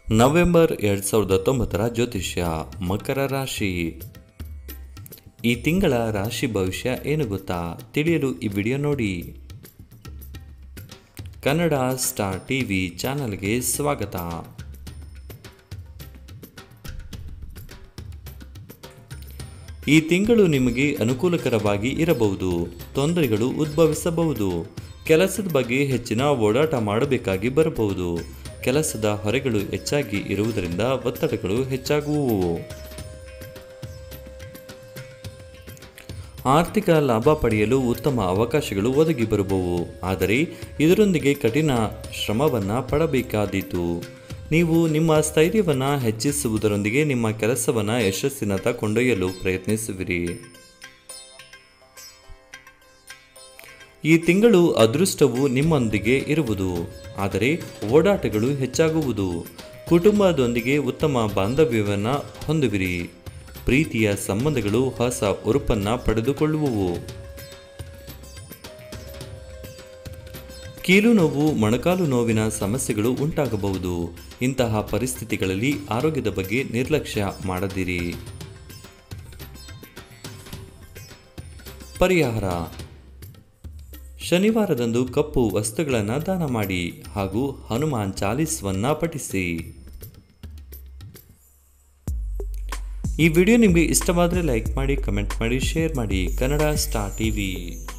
November ಎರಡು ಸಾವಿರದ ಹತ್ತೊಂಬತ್ತರ ಜ್ಯೋತಿಷ್ಯ ಮಕರ ರಾಶಿ ಈ ತಿಂಗಳ ರಾಶಿ ಭವಿಷ್ಯ ಏನು ಗೊತ್ತಾ ತಿಳಿಯಲು ಈ ವಿಡಿಯೋ ನೋಡಿ ಕನ್ನಡ ಸ್ಟಾರ್ ಟಿವಿ ಚಾನಲ್ಗೆ ಸ್ವಾಗತ ಈ ತಿಂಗಳು ನಿಮಗೆ ಅನುಕೂಲಕರವಾಗಿ ಇರಬಹುದು ತೊಂದರೆಗಳು ಉದ್ಭವಿಸಬಹುದು ಕೆಲಸದ ಬಗ್ಗೆ ಹೆಚ್ಚಿನ ಓಡಾಟ ಮಾಡಬೇಕಾಗಿ ಬರಬಹುದು ಕೆಲಸದ ಹೊರೆಗಳು ಹೆಚ್ಚಾಗಿ ಇರುವುದರಿಂದ ಒತ್ತಡಗಳು ಹೆಚ್ಚಾಗುವು ಆರ್ಥಿಕ ಲಾಭ ಪಡೆಯಲು ಉತ್ತಮ ಅವಕಾಶಗಳು ಒದಗಿ ಬರಬಹುವು ಆದರೆ ಇದರೊಂದಿಗೆ ಕಠಿಣ ಶ್ರಮವನ್ನು ಪಡಬೇಕಾದೀತು ನೀವು ನಿಮ್ಮ ಸ್ಥೈರ್ಯವನ್ನು ಹೆಚ್ಚಿಸುವುದರೊಂದಿಗೆ ನಿಮ್ಮ ಕೆಲಸವನ್ನು ಯಶಸ್ಸಿನತ್ತ ಕೊಂಡೊಯ್ಯಲು ಪ್ರಯತ್ನಿಸುವಿರಿ ಈ ತಿಂಗಳು ಅದೃಷ್ಟವು ನಿಮ್ಮೊಂದಿಗೆ ಇರುವುದು ಆದರೆ ಓಡಾಟಗಳು ಹೆಚ್ಚಾಗುವುದು ಕುಟುಂಬದೊಂದಿಗೆ ಉತ್ತಮ ಬಾಂಧವ್ಯವನ್ನು ಹೊಂದುವಿರಿ ಪ್ರೀತಿಯ ಸಂಬಂಧಗಳು ಹೊಸ ಉರುಪನ್ನು ಪಡೆದುಕೊಳ್ಳುವುವು ಕೀಲು ನೋವು ಮೊಣಕಾಲು ನೋವಿನ ಸಮಸ್ಯೆಗಳು ಉಂಟಾಗಬಹುದು ಇಂತಹ ಪರಿಸ್ಥಿತಿಗಳಲ್ಲಿ ಆರೋಗ್ಯದ ಬಗ್ಗೆ ನಿರ್ಲಕ್ಷ್ಯ ಮಾಡದಿರಿ ಪರಿಹಾರ ಶನಿವಾರದಂದು ಕಪ್ಪು ವಸ್ತುಗಳನ್ನು ದಾನ ಮಾಡಿ ಹಾಗೂ ಹನುಮಾನ್ ಚಾಲೀಸ್ವನ್ನ ಪಠಿಸಿ ಈ ವಿಡಿಯೋ ನಿಮಗೆ ಇಷ್ಟವಾದರೆ ಲೈಕ್ ಮಾಡಿ ಕಮೆಂಟ್ ಮಾಡಿ ಶೇರ್ ಮಾಡಿ ಕನ್ನಡ ಸ್ಟಾರ್ ಟಿವಿ